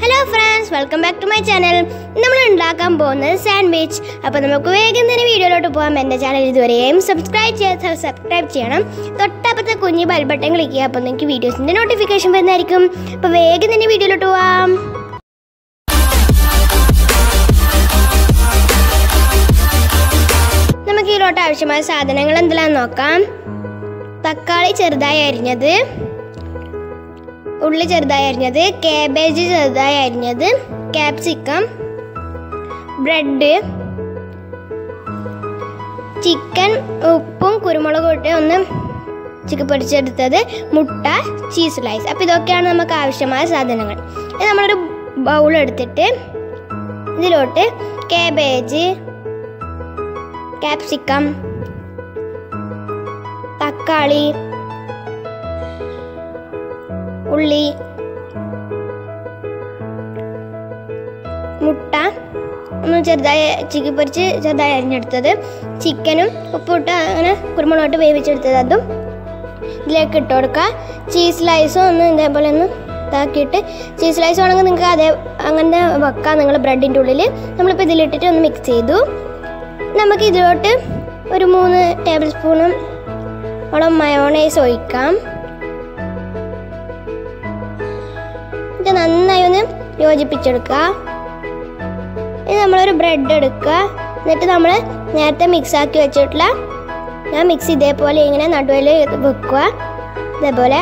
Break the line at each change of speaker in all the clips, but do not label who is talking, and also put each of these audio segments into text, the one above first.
hello friends welcome back to my channel നമ്മൾ ഉണ്ടാക്കാൻ പോകുന്നത് സാൻഡ്വിച്ച് അപ്പോൾ നമുക്ക് വേഗം തന്നെ വീഡിയോയിലോട്ട് പോകാം എൻ്റെ ചാനൽ ഇതുവരെയും സബ്സ്ക്രൈബ് ചെയ്യാത്ത സബ്സ്ക്രൈബ് ചെയ്യണം തൊട്ടപ്പുറത്തെ കുഞ്ഞ് ബെൽ ബട്ടൺ ക്ലിക്ക് ചെയ്യുക അപ്പോൾ നിങ്ങൾക്ക് വീഡിയോസിൻ്റെ നോട്ടിഫിക്കേഷൻ വരുന്നതായിരിക്കും അപ്പോൾ വേഗം തന്നെ വീഡിയോയിലോട്ട് പോവാം നമുക്ക് ഇതിലോട്ട് ആവശ്യമായ സാധനങ്ങൾ എന്തെല്ലാം നോക്കാം തക്കാളി ചെറുതായി അരിഞ്ഞത് ഉള്ളി ചെറുതായി അരിഞ്ഞത് കാബേജ് ചെറുതായി അരിഞ്ഞത് ക്യാപ്സിക്കം ബ്രെഡ് ചിക്കൻ ഉപ്പും കുരുമുളകും ഇട്ട് ഒന്ന് ചിക്കൻ പൊടിച്ചെടുത്തത് മുട്ട ചീസ് സ്ലൈസ് അപ്പോൾ ഇതൊക്കെയാണ് നമുക്ക് ആവശ്യമായ സാധനങ്ങൾ ഇത് നമ്മളൊരു ബൗൾ എടുത്തിട്ട് ഇതിലോട്ട് കാബേജ് ക്യാപ്സിക്കം തക്കാളി ഉള്ളി മുട്ട ഒന്ന് ചെറുതായി ചിക്കി പൊരിച്ച് ചെറുതായി അരിഞ്ഞെടുത്തത് ചിക്കനും ഉപ്പിട്ട് അങ്ങനെ കുരുമുളകിട്ട് വേവിച്ചെടുത്തത് അതും ഇതിലേക്ക് ഇട്ട് കൊടുക്കുക ചീസ് സ്ലൈസും ഒന്ന് ഇതേപോലെ ഒന്ന് ഇതാക്കിയിട്ട് ചീസ് സ്ലൈസ് വേണമെങ്കിൽ നിങ്ങൾക്ക് അതേ അങ്ങനെ വെക്കാം നിങ്ങൾ ബ്രെഡിൻ്റെ ഉള്ളിൽ നമ്മളിപ്പോൾ ഇതിലിട്ടിട്ട് ഒന്ന് മിക്സ് ചെയ്തു നമുക്ക് ഇതിലോട്ട് ഒരു മൂന്ന് ടേബിൾ സ്പൂണും ഓളം മയോണൈസ് ഒഴിക്കാം ഇത് നന്നായി ഒന്ന് യോജിപ്പിച്ചെടുക്കുക ഇനി നമ്മളൊരു ബ്രെഡ് എടുക്കുക എന്നിട്ട് നമ്മൾ നേരത്തെ മിക്സ് ആക്കി വെച്ചിട്ടുള്ള ഞാൻ മിക്സ് ഇതേപോലെ ഇങ്ങനെ നടുവിൽ വെക്കുക ഇതേപോലെ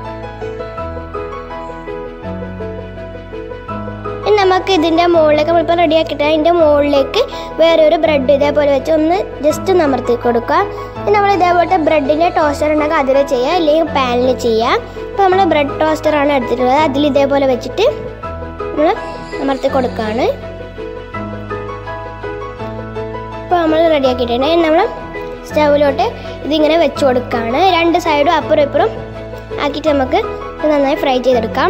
ഇനി നമുക്ക് ഇതിൻ്റെ മുകളിലേക്ക് നമ്മളിപ്പോൾ റെഡി ആക്കിയിട്ട് അതിൻ്റെ മുകളിലേക്ക് വേറെ ഒരു ബ്രെഡ് ഇതേപോലെ വെച്ച് ഒന്ന് ജസ്റ്റ് ഒന്ന് അമർത്തി കൊടുക്കുക ഇനി നമ്മൾ ഇതേപോലത്തെ ബ്രെഡിൻ്റെ ടോസ്റ്റർ ഉണ്ടെങ്കിൽ അതിൽ ചെയ്യുക അല്ലെങ്കിൽ പാനിൽ ചെയ്യുക ഇപ്പോൾ നമ്മൾ ബ്രെഡ് ടോസ്റ്ററാണ് എടുത്തിട്ടുള്ളത് അതിൽ ഇതേപോലെ വെച്ചിട്ട് നമ്മൾ അമർത്തി കൊടുക്കുകയാണ് ഇപ്പോൾ നമ്മൾ റെഡി ആക്കിയിട്ടുണ്ട് ഇനി നമ്മൾ സ്റ്റൗവിലോട്ട് ഇതിങ്ങനെ വെച്ച് കൊടുക്കുകയാണ് രണ്ട് സൈഡും അപ്പുറം ഇപ്പുറം ആക്കിയിട്ട് നമുക്ക് ഇത് നന്നായി ഫ്രൈ ചെയ്തെടുക്കാം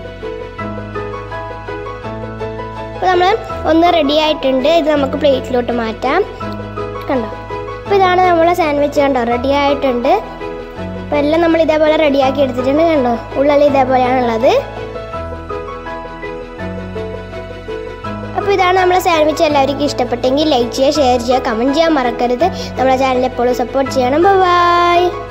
അപ്പോൾ നമ്മൾ ഒന്ന് റെഡി ആയിട്ടുണ്ട് ഇത് നമുക്ക് പ്ലേറ്റിലോട്ട് മാറ്റാം കണ്ടോ അപ്പോൾ ഇതാണ് നമ്മളെ സാൻഡ്വിച്ച് കണ്ടോ റെഡി ആയിട്ടുണ്ട് അപ്പോൾ എല്ലാം നമ്മൾ ഇതേപോലെ റെഡിയാക്കി എടുത്തിട്ടുണ്ട് കണ്ടോ ഉള്ളിൽ ഇതേപോലെയാണുള്ളത് അപ്പോൾ ഇതാണ് നമ്മളെ സാൻഡ്വിച്ച് എല്ലാവർക്കും ഇഷ്ടപ്പെട്ടെങ്കിൽ ലൈക്ക് ചെയ്യുക ഷെയർ ചെയ്യുക കമൻറ്റ് ചെയ്യാൻ മറക്കരുത് നമ്മളെ ചാനൽ എപ്പോഴും സപ്പോർട്ട് ചെയ്യണം ബൈ